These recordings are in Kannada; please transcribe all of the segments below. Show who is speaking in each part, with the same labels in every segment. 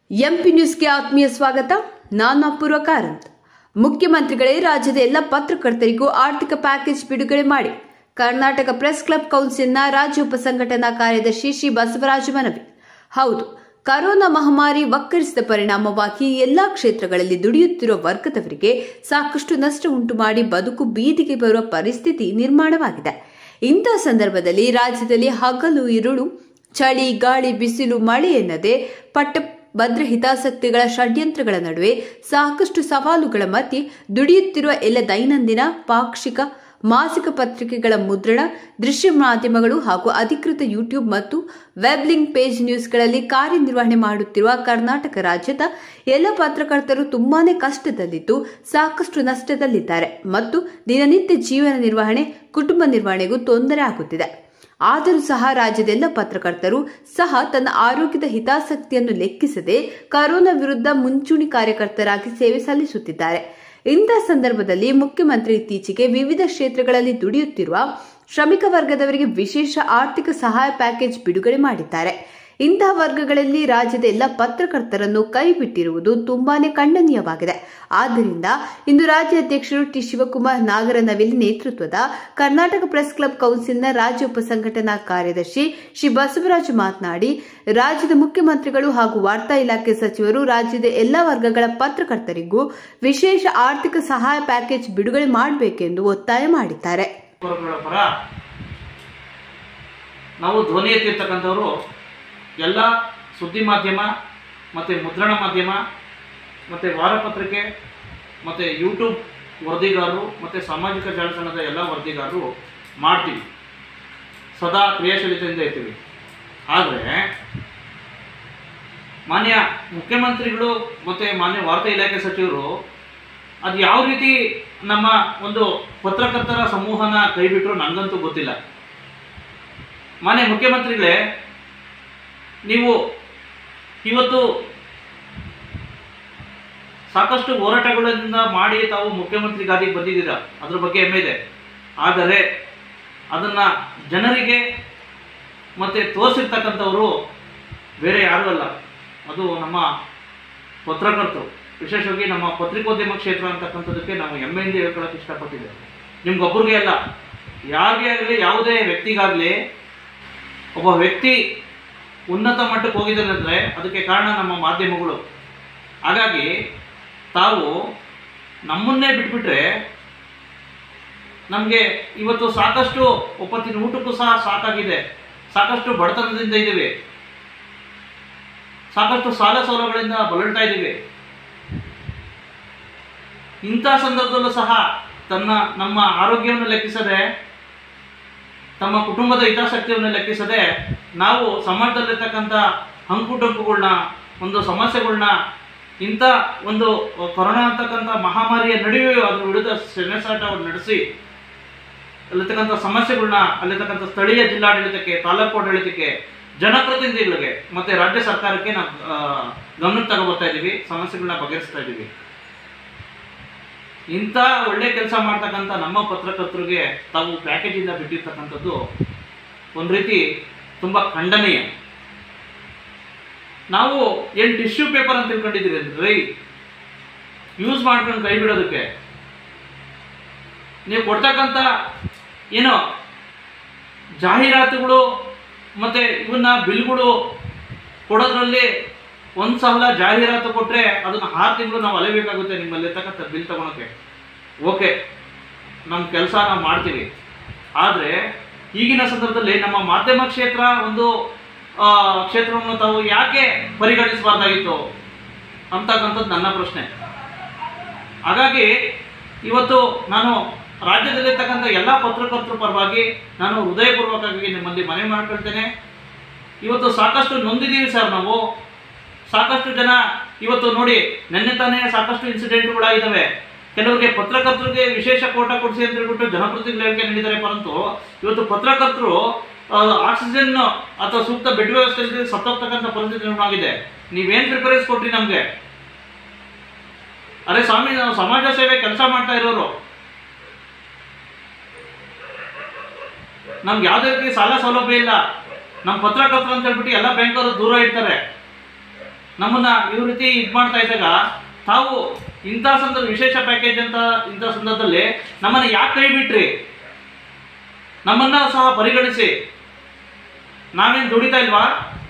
Speaker 1: ಎಂಪಿ ನ್ಯೂಸ್ಗೆ ಆತ್ಮೀಯ ಸ್ವಾಗತ ನಾನು ಅಪೂರ್ವ ಕಾರಂತ್ ಮುಖ್ಯಮಂತ್ರಿಗಳೇ ರಾಜ್ಯದ ಎಲ್ಲ ಪತ್ರಕರ್ತರಿಗೂ ಆರ್ಥಿಕ ಪ್ಯಾಕೇಜ್ ಬಿಡುಗಡೆ ಮಾಡಿ ಕರ್ನಾಟಕ ಪ್ರೆಸ್ ಕ್ಲಬ್ ಕೌನ್ಸಿಲ್ನ ರಾಜ್ಯ ಉಪಸಂಘಟನಾ ಕಾರ್ಯದರ್ಶಿ ಶ್ರೀ ಬಸವರಾಜ ಮನವಿ ಹೌದು ಕರೋನಾ ಮಹಾಮಾರಿ ವಕ್ಕರಿಸಿದ ಪರಿಣಾಮವಾಗಿ ಎಲ್ಲಾ ಕ್ಷೇತ್ರಗಳಲ್ಲಿ ದುಡಿಯುತ್ತಿರುವ ವರ್ಗದವರಿಗೆ ಸಾಕಷ್ಟು ನಷ್ಟ ಉಂಟು ಮಾಡಿ ಬದುಕು ಬೀದಿಗೆ ಬರುವ ಪರಿಸ್ಥಿತಿ ನಿರ್ಮಾಣವಾಗಿದೆ ಇಂತಹ ಸಂದರ್ಭದಲ್ಲಿ ರಾಜ್ಯದಲ್ಲಿ ಹಗಲು ಇರುಳು ಚಳಿ ಗಾಳಿ ಬಿಸಿಲು ಮಳೆ ಎನ್ನದೆ ಪಟ್ಟ ಭದ್ರ ಹಿತಾಸಕ್ತಿಗಳ ಷಡ್ಯಂತ್ರಗಳ ನಡುವೆ ಸಾಕಷ್ಟು ಸವಾಲುಗಳ ಮಧ್ಯೆ ದುಡಿಯುತ್ತಿರುವ ಎಲ್ಲ ದೈನಂದಿನ ಪಾಕ್ಷಿಕ ಮಾಸಿಕ ಪತ್ರಿಕೆಗಳ ಮುದ್ರಣ ದೃಶ್ಯ ಮಾಧ್ಯಮಗಳು ಹಾಗೂ ಅಧಿಕೃತ ಯೂಟ್ಯೂಬ್ ಮತ್ತು ವೆಬ್ ಲಿಂಕ್ ಪೇಜ್ ನ್ಯೂಸ್ಗಳಲ್ಲಿ ಕಾರ್ಯನಿರ್ವಹಣೆ ಮಾಡುತ್ತಿರುವ ಕರ್ನಾಟಕ ರಾಜ್ಯದ ಎಲ್ಲ ಪತ್ರಕರ್ತರು ತುಂಬಾನೇ ಕಷ್ಟದಲ್ಲಿದ್ದು ಸಾಕಷ್ಟು ನಷ್ಟದಲ್ಲಿದ್ದಾರೆ ಮತ್ತು ದಿನನಿತ್ಯ ಜೀವನ ನಿರ್ವಹಣೆ ಕುಟುಂಬ ನಿರ್ವಹಣೆಗೂ ತೊಂದರೆ ಆಗುತ್ತಿದೆ ಆದರೂ ಸಹ ರಾಜ್ಯದೆಲ್ಲ ಪತ್ರಕರ್ತರು ಸಹ ತನ್ನ ಆರೋಗ್ಯದ ಹಿತಾಸಕ್ತಿಯನ್ನು ಲೆಕ್ಕಿಸದೆ ಕರೋನಾ ವಿರುದ್ಧ ಮುಂಚೂಣಿ ಕಾರ್ಯಕರ್ತರಾಗಿ ಸೇವೆ ಸಲ್ಲಿಸುತ್ತಿದ್ದಾರೆ ಇಂತಹ ಸಂದರ್ಭದಲ್ಲಿ ಮುಖ್ಯಮಂತ್ರಿ ಇತ್ತೀಚೆಗೆ ವಿವಿಧ ಕ್ಷೇತ್ರಗಳಲ್ಲಿ ದುಡಿಯುತ್ತಿರುವ ಶ್ರಮಿಕ ವರ್ಗದವರಿಗೆ ವಿಶೇಷ ಆರ್ಥಿಕ ಸಹಾಯ ಪ್ಯಾಕೇಜ್ ಬಿಡುಗಡೆ ಮಾಡಿದ್ದಾರೆ ಇಂತಹ ವರ್ಗಗಳಲ್ಲಿ ರಾಜ್ಯದ ಎಲ್ಲ ಪತ್ರಕರ್ತರನ್ನು ಕೈಬಿಟ್ಟಿರುವುದು ತುಂಬಾನೇ ಖಂಡನೀಯವಾಗಿದೆ ಆದ್ದರಿಂದ ಇಂದು ರಾಜ್ಯ ಅಧ್ಯಕ್ಷರು ಟಿ ಶಿವಕುಮಾರ್ ನಾಗರನವಿಲಿ ನೇತೃತ್ವದ ಕರ್ನಾಟಕ ಪ್ರೆಸ್ ಕ್ಲಬ್ ಕೌನ್ಸಿಲ್ನ ರಾಜ್ಯ ಉಪಸಂಘಟನಾ ಕಾರ್ಯದರ್ಶಿ ಶ್ರೀ ಬಸವರಾಜ್ ಮಾತನಾಡಿ ರಾಜ್ಯದ ಮುಖ್ಯಮಂತ್ರಿಗಳು ಹಾಗೂ ವಾರ್ತಾ ಇಲಾಖೆ ಸಚಿವರು ರಾಜ್ಯದ ಎಲ್ಲಾ ವರ್ಗಗಳ ಪತ್ರಕರ್ತರಿಗೂ ವಿಶೇಷ ಆರ್ಥಿಕ ಸಹಾಯ ಪ್ಯಾಕೇಜ್ ಬಿಡುಗಡೆ ಮಾಡಬೇಕೆಂದು ಒತ್ತಾಯ ಮಾಡಿದ್ದಾರೆ
Speaker 2: ವರ್ಗಗಳ ಪರ ನಾವು ಧ್ವನಿ ಎತ್ತಿರ್ತಕ್ಕಂಥವ್ರು ಎಲ್ಲ ಸುದ್ದಿ ಮಾಧ್ಯಮ ಮತ್ತು ಮುದ್ರಣ ಮಾಧ್ಯಮ ಮತ್ತು ವಾರಪತ್ರಿಕೆ ಮತ್ತು ಯೂಟ್ಯೂಬ್ ವರದಿಗಾರರು ಮತ್ತು ಸಾಮಾಜಿಕ ಜಾಲತಾಣದ ಎಲ್ಲ ವರದಿಗಾರರು ಮಾಡ್ತೀವಿ ಸದಾ ಕ್ರಿಯಾಶೀಲತೆಯಿಂದ ಇರ್ತೀವಿ ಆದರೆ ಮಾನ್ಯ ಮುಖ್ಯಮಂತ್ರಿಗಳು ಮತ್ತು ಮಾನ್ಯ ವಾರ್ತಾ ಇಲಾಖೆ ಸಚಿವರು ಅದು ಯಾವ ರೀತಿ ನಮ್ಮ ಒಂದು ಪತ್ರಕರ್ತರ ಸಮೂಹನ ಕೈಬಿಟ್ರು ನನಗಂತೂ ಗೊತ್ತಿಲ್ಲ ಮಾನ್ಯ ಮುಖ್ಯಮಂತ್ರಿಗಳೇ ನೀವು ಇವತ್ತು ಸಾಕಷ್ಟು ಹೋರಾಟಗಳಿಂದ ಮಾಡಿ ತಾವು ಮುಖ್ಯಮಂತ್ರಿ ಗಾದಿಗೆ ಬಂದಿದ್ದೀರಾ ಅದ್ರ ಬಗ್ಗೆ ಹೆಮ್ಮೆ ಇದೆ ಆದರೆ ಅದನ್ನು ಜನರಿಗೆ ಮತ್ತು ತೋರಿಸಿರ್ತಕ್ಕಂಥವರು ಬೇರೆ ಯಾರೂ ಅಲ್ಲ ಅದು ನಮ್ಮ ಪತ್ರಕರ್ತರು ವಿಶೇಷವಾಗಿ ನಮ್ಮ ಪತ್ರಿಕೋದ್ಯಮ ಕ್ಷೇತ್ರ ಅಂತಕ್ಕಂಥದ್ದಕ್ಕೆ ನಾವು ಹೆಮ್ಮೆಯಿಂದ ಹೇಳ್ಕೊಳ್ಳೋಕೆ ಇಷ್ಟಪಟ್ಟಿದ್ದೇವೆ ನಿಮ್ಗೊಬ್ಬರಿಗೆ ಅಲ್ಲ ಯಾರಿಗೇ ಆಗಲಿ ಯಾವುದೇ ವ್ಯಕ್ತಿಗಾಗಲಿ ಒಬ್ಬ ವ್ಯಕ್ತಿ ಉನ್ನತ ಮಟ್ಟಕ್ಕೆ ಹೋಗಿದ್ದಾನೆ ಅಂದರೆ ಅದಕ್ಕೆ ಕಾರಣ ನಮ್ಮ ಮಾಧ್ಯಮಗಳು ಹಾಗಾಗಿ ತಾವು ನಮ್ಮನ್ನೇ ಬಿಟ್ಬಿಟ್ರೆ ನಮಗೆ ಇವತ್ತು ಸಾಕಷ್ಟು ಒಪ್ಪತ್ತಿನ ಊಟಕ್ಕೂ ಸಹ ಸಾಕಾಗಿದೆ ಸಾಕಷ್ಟು ಬಡತನದಿಂದ ಇದ್ದೀವಿ ಸಾಕಷ್ಟು ಸಾಲ ಸೌಲಭ್ಯಗಳಿಂದ ಬಳಲ್ತಾ ಇದ್ದೀವಿ ಇಂಥ ಸಂದರ್ಭದಲ್ಲೂ ಸಹ ತನ್ನ ನಮ್ಮ ಆರೋಗ್ಯವನ್ನು ಲೆಕ್ಕಿಸದೆ ತಮ್ಮ ಕುಟುಂಬದ ಹಿತಾಸಕ್ತಿಯನ್ನು ಲೆಕ್ಕಿಸದೆ ನಾವು ಸಮಾಜದಲ್ಲಿರ್ತಕ್ಕಂಥ ಅಂಕುಡೊಂಕುಗಳನ್ನ ಒಂದು ಸಮಸ್ಯೆಗಳನ್ನ ಇಂಥ ಒಂದು ಕೊರೋನಾ ಅಂತಕ್ಕಂಥ ಮಹಾಮಾರಿಯ ನಡುವೆಯೂ ಅದ್ರ ವಿರುದ್ಧ ಸೆಣಸಾಟವನ್ನು ನಡೆಸಿ ಅಲ್ಲಿರ್ತಕ್ಕಂಥ ಸಮಸ್ಯೆಗಳನ್ನ ಅಲ್ಲಿರ್ತಕ್ಕಂಥ ಸ್ಥಳೀಯ ಜಿಲ್ಲಾಡಳಿತಕ್ಕೆ ತಾಲೂಕು ಆಡಳಿತಕ್ಕೆ ಜನಪ್ರತಿನಿಧಿಗಳಿಗೆ ಮತ್ತು ರಾಜ್ಯ ಸರ್ಕಾರಕ್ಕೆ ನಾವು ಆ, ಗಮನಕ್ಕೆ ತಗೊಬರ್ತಾ ಇದ್ದೀವಿ ಸಮಸ್ಯೆಗಳನ್ನ ಬಗೆಹರಿಸ್ತಾ ಇದ್ದೀವಿ ಇಂಥ ಒಳ್ಳೆ ಕೆಲಸ ಮಾಡ್ತಕ್ಕಂಥ ನಮ್ಮ ಪತ್ರಕರ್ತರಿಗೆ ತಾವು ಪ್ಯಾಕೇಜಿಂದ ಬಿಟ್ಟಿರ್ತಕ್ಕಂಥದ್ದು ಒಂದು ರೀತಿ ತುಂಬ ಖಂಡನೀಯ ನಾವು ಏನು ಟಿಶ್ಯೂ ಪೇಪರ್ ಅಂತ ತಿಳ್ಕೊಂಡಿದ್ದೀವಿ ಅಂದ್ರೆ ಯೂಸ್ ಮಾಡ್ಕೊಂಡು ಕೈ ಬಿಡೋದಕ್ಕೆ ನೀವು ಕೊಡ್ತಕ್ಕಂಥ ಏನೋ ಜಾಹೀರಾತುಗಳು ಮತ್ತು ಇವನ್ನ ಬಿಲ್ಗಳು ಕೊಡೋದ್ರಲ್ಲಿ ಒಂದು ಸಲ ಜಾಹೀರಾತು ಕೊಟ್ಟರೆ ಅದನ್ನು ಆರು ತಿಂಗಳು ನಾವು ಅಲೆಬೇಕಾಗುತ್ತೆ ನಿಮ್ಮಲ್ಲಿರ್ತಕ್ಕಂಥ ಬಿಲ್ ತಗೊಳಕ್ಕೆ ಓಕೆ ನಮ್ಮ ಕೆಲಸ ನಾವು ಮಾಡ್ತೀವಿ ಆದರೆ ಈಗಿನ ಸಂದರ್ಭದಲ್ಲಿ ನಮ್ಮ ಮಾಧ್ಯಮ ಕ್ಷೇತ್ರ ಒಂದು ಆ, ಕ್ಷೇತ್ರವನ್ನು ತಾವು ಯಾಕೆ ಪರಿಗಣಿಸಬಾರ್ದಾಗಿತ್ತು ಅಂತಕ್ಕಂಥದ್ದು ನನ್ನ ಪ್ರಶ್ನೆ ಹಾಗಾಗಿ ಇವತ್ತು ನಾನು ರಾಜ್ಯದಲ್ಲಿರ್ತಕ್ಕಂಥ ಎಲ್ಲ ಪತ್ರಕರ್ತರ ಪರವಾಗಿ ನಾನು ಹೃದಯಪೂರ್ವಕವಾಗಿ ನಿಮ್ಮಲ್ಲಿ ಮನವಿ ಮಾಡ್ಕೊಳ್ತೇನೆ ಇವತ್ತು ಸಾಕಷ್ಟು ನೊಂದಿದ್ದೀವಿ ಸರ್ ನಾವು ಸಾಕಷ್ಟು ಜನ ಇವತ್ತು ನೋಡಿ ನಿನ್ನೆ ತಾನೇ ಸಾಕಷ್ಟು ಇನ್ಸಿಡೆಂಟ್ಗಳಾಗಿದ್ದಾವೆ ಕೆಲವರಿಗೆ ಪತ್ರಕರ್ತರಿಗೆ ವಿಶೇಷ ಕೋಟ ಕೊಡಿಸಿ ಅಂತ ಹೇಳ್ಬಿಟ್ಟು ಜನಪ್ರತಿನಿಧಿಗಳು ಹೇಳಿಕೆ ನೀಡಿದ್ದಾರೆ ಪರಂತು ಇವತ್ತು ಪತ್ರಕರ್ತರು ಆಕ್ಸಿಜನ್ ಅಥವಾ ಸೂಕ್ತ ಬೆಡ್ ವ್ಯವಸ್ಥೆ ಇಲ್ಲದೆ ಸತ್ತೋಗ್ತಕ್ಕಂಥ ಪರಿಸ್ಥಿತಿ ನಿರ್ಮಾಣವಾಗಿದೆ ನೀವೇನು ಪ್ರಿಫರೆನ್ಸ್ ಕೊಟ್ರಿ ನಮಗೆ ಅರೆ ಸ್ವಾಮಿ ನಾವು ಸಮಾಜ ಸೇವೆ ಕೆಲಸ ಮಾಡ್ತಾ ಇರೋರು ನಮ್ಗೆ ಯಾವುದೇ ರೀತಿ ಸಾಲ ಸೌಲಭ್ಯ ಇಲ್ಲ ನಮ್ಮ ಪತ್ರಕರ್ತರು ಅಂತ ಹೇಳ್ಬಿಟ್ಟು ಎಲ್ಲ ಬ್ಯಾಂಕವರು ದೂರ ಇರ್ತಾರೆ ನಮ್ಮನ್ನ ಈ ರೀತಿ ಇದು ಮಾಡ್ತಾ ಇದ್ದಾಗ ತಾವು ಇಂಥ ಸಂದರ್ಭ ವಿಶೇಷ ಪ್ಯಾಕೇಜ್ ಅಂತ ಇಂಥ ಸಂದರ್ಭದಲ್ಲಿ ನಮ್ಮನ್ನ ಯಾಕೆ ಕೈ ಬಿಟ್ರಿ ನಮ್ಮನ್ನ ಸಹ ಪರಿಗಣಿಸಿ ನಾವೇನು ದುಡಿತಾ ಇಲ್ವಾ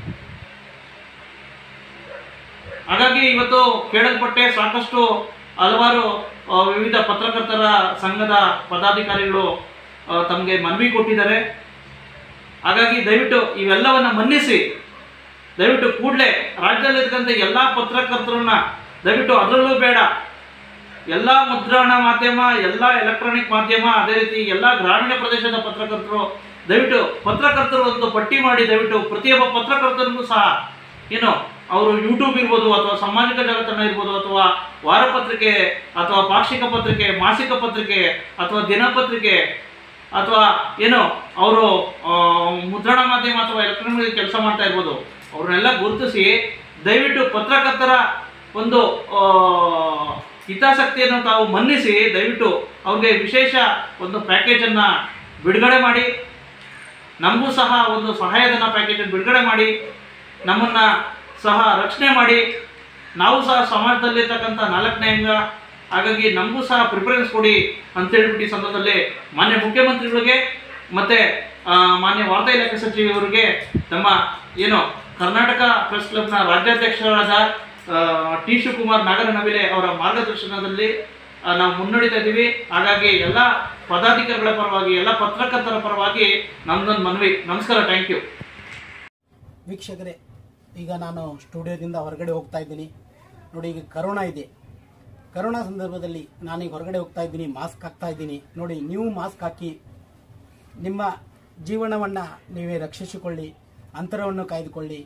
Speaker 2: ಹಾಗಾಗಿ ಇವತ್ತು ಕೇಳಲ್ಪಟ್ಟೆ ಸಾಕಷ್ಟು ಹಲವಾರು ಆ, ವಿವಿಧ ಪತ್ರಕರ್ತರ ಸಂಘದ ಪದಾಧಿಕಾರಿಗಳು ತಮಗೆ ಮನವಿ ಕೊಟ್ಟಿದ್ದಾರೆ ಹಾಗಾಗಿ ದಯವಿಟ್ಟು ಇವೆಲ್ಲವನ್ನ ಮನ್ನಿಸಿ ದಯವಿಟ್ಟು ಕೂಡಲೇ ರಾಜ್ಯದಲ್ಲಿರ್ತಕ್ಕಂಥ ಎಲ್ಲ ಪತ್ರಕರ್ತರನ್ನ ದಯವಿಟ್ಟು ಅದರಲ್ಲೂ ಬೇಡ ಎಲ್ಲ ಮುದ್ರಣ ಮಾಧ್ಯಮ ಎಲ್ಲ ಎಲೆಕ್ಟ್ರಾನಿಕ್ ಮಾಧ್ಯಮ ಅದೇ ರೀತಿ ಎಲ್ಲ ಗ್ರಾಮೀಣ ಪ್ರದೇಶದ ಪತ್ರಕರ್ತರು ದಯವಿಟ್ಟು ಪತ್ರಕರ್ತರು ಒಂದು ಪಟ್ಟಿ ಮಾಡಿ ದಯವಿಟ್ಟು ಪ್ರತಿಯೊಬ್ಬ ಪತ್ರಕರ್ತರಿಗೂ ಸಹ ಏನು ಅವರು ಯೂಟ್ಯೂಬ್ ಇರ್ಬೋದು ಅಥವಾ ಸಾಮಾಜಿಕ ಜಾಲತಾಣ ಇರ್ಬೋದು ಅಥವಾ ವಾರಪತ್ರಿಕೆ ಅಥವಾ ಪಾಕ್ಷಿಕ ಪತ್ರಿಕೆ ಮಾಸಿಕ ಪತ್ರಿಕೆ ಅಥವಾ ದಿನಪತ್ರಿಕೆ ಅಥವಾ ಏನು ಅವರು ಮುದ್ರಣ ಮಾಧ್ಯಮ ಅಥವಾ ಎಲೆಕ್ಟ್ರಾನಿಕ್ ಕೆಲಸ ಮಾಡ್ತಾ ಇರ್ಬೋದು ಅವ್ರನ್ನೆಲ್ಲ ಗುರುತಿಸಿ ದಯವಿಟ್ಟು ಪತ್ರಕರ್ತರ ಒಂದು ಆ, ಹಿತಾಸಕ್ತಿಯನ್ನು ತಾವು ಮನ್ನಿಸಿ ದಯವಿಟ್ಟು ಅವ್ರಿಗೆ ವಿಶೇಷ ಒಂದು ಪ್ಯಾಕೇಜನ್ನು ಬಿಡುಗಡೆ ಮಾಡಿ ನಮಗೂ ಸಹ ಒಂದು ಸಹಾಯಧನ ಪ್ಯಾಕೇಜನ್ನು ಬಿಡುಗಡೆ ಮಾಡಿ ನಮ್ಮನ್ನು ಸಹ ರಕ್ಷಣೆ ಮಾಡಿ ನಾವು ಸಹ ಸಮಾಜದಲ್ಲಿರ್ತಕ್ಕಂಥ ನಾಲ್ಕನೇ ಅಂಗ ಹಾಗಾಗಿ ನಮಗೂ ಸಹ ಪ್ರಿಫರೆನ್ಸ್ ಕೊಡಿ ಅಂತ ಹೇಳ್ಬಿಟ್ಟು ಈ ಸಂದರ್ಭದಲ್ಲಿ ಮಾನ್ಯ ಮುಖ್ಯಮಂತ್ರಿಗಳಿಗೆ ಮತ್ತೆ ಆ, ಮಾನ್ಯ ವಾರ್ತಾ ಇಲಾಖೆ ಸಚಿವರಿಗೆ ನಮ್ಮ ಏನು ಕರ್ನಾಟಕ ಪ್ರೆಸ್ ಕ್ಲಬ್ನ ರಾಜ್ಯಾಧ್ಯಕ್ಷರಾದ ಆ, ಟಿ ಶಿವಕುಮಾರ್ ನಾಗರನವಿಲೆ ಅವರ ಮಾರ್ಗದರ್ಶನದಲ್ಲಿ ಆ, ನಾವು ಮುನ್ನಡೀತಾ ಇದ್ದೀವಿ ಹಾಗಾಗಿ ಎಲ್ಲ ಪದಾಧಿಕಾರಿಗಳ ಪರವಾಗಿ ಎಲ್ಲ ಪತ್ರಕರ್ತರ ಪರವಾಗಿ ನಮ್ದೊಂದು ಮನವಿ ನಮಸ್ಕಾರ ಥ್ಯಾಂಕ್ ಯು
Speaker 3: ವೀಕ್ಷಕರೇ ಈಗ ನಾನು ಸ್ಟುಡಿಯೋದಿಂದ ಹೊರಗಡೆ ಹೋಗ್ತಾ ಇದ್ದೀನಿ ನೋಡಿ ಈಗ ಕರೋನಾ ಇದೆ ಕರೋನಾ ಸಂದರ್ಭದಲ್ಲಿ ನಾನೀಗ ಹೊರಗಡೆ ಹೋಗ್ತಾ ಇದ್ದೀನಿ ಮಾಸ್ಕ್ ಹಾಕ್ತಾ ಇದ್ದೀನಿ ನೋಡಿ ನೀವು ಮಾಸ್ಕ್ ಹಾಕಿ ನಿಮ್ಮ ಜೀವನವನ್ನು ನೀವೇ ರಕ್ಷಿಸಿಕೊಳ್ಳಿ ಅಂತರವನ್ನು ಕಾಯ್ದುಕೊಳ್ಳಿ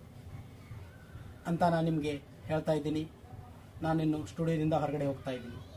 Speaker 3: ಅಂತ ನಾನು ನಿಮಗೆ ಹೇಳ್ತಾ ಇದ್ದೀನಿ ನಾನಿನ್ನು ಸ್ಟುಡಿಯೋದಿಂದ ಹೊರಗಡೆ ಹೋಗ್ತಾ ಇದ್ದೀನಿ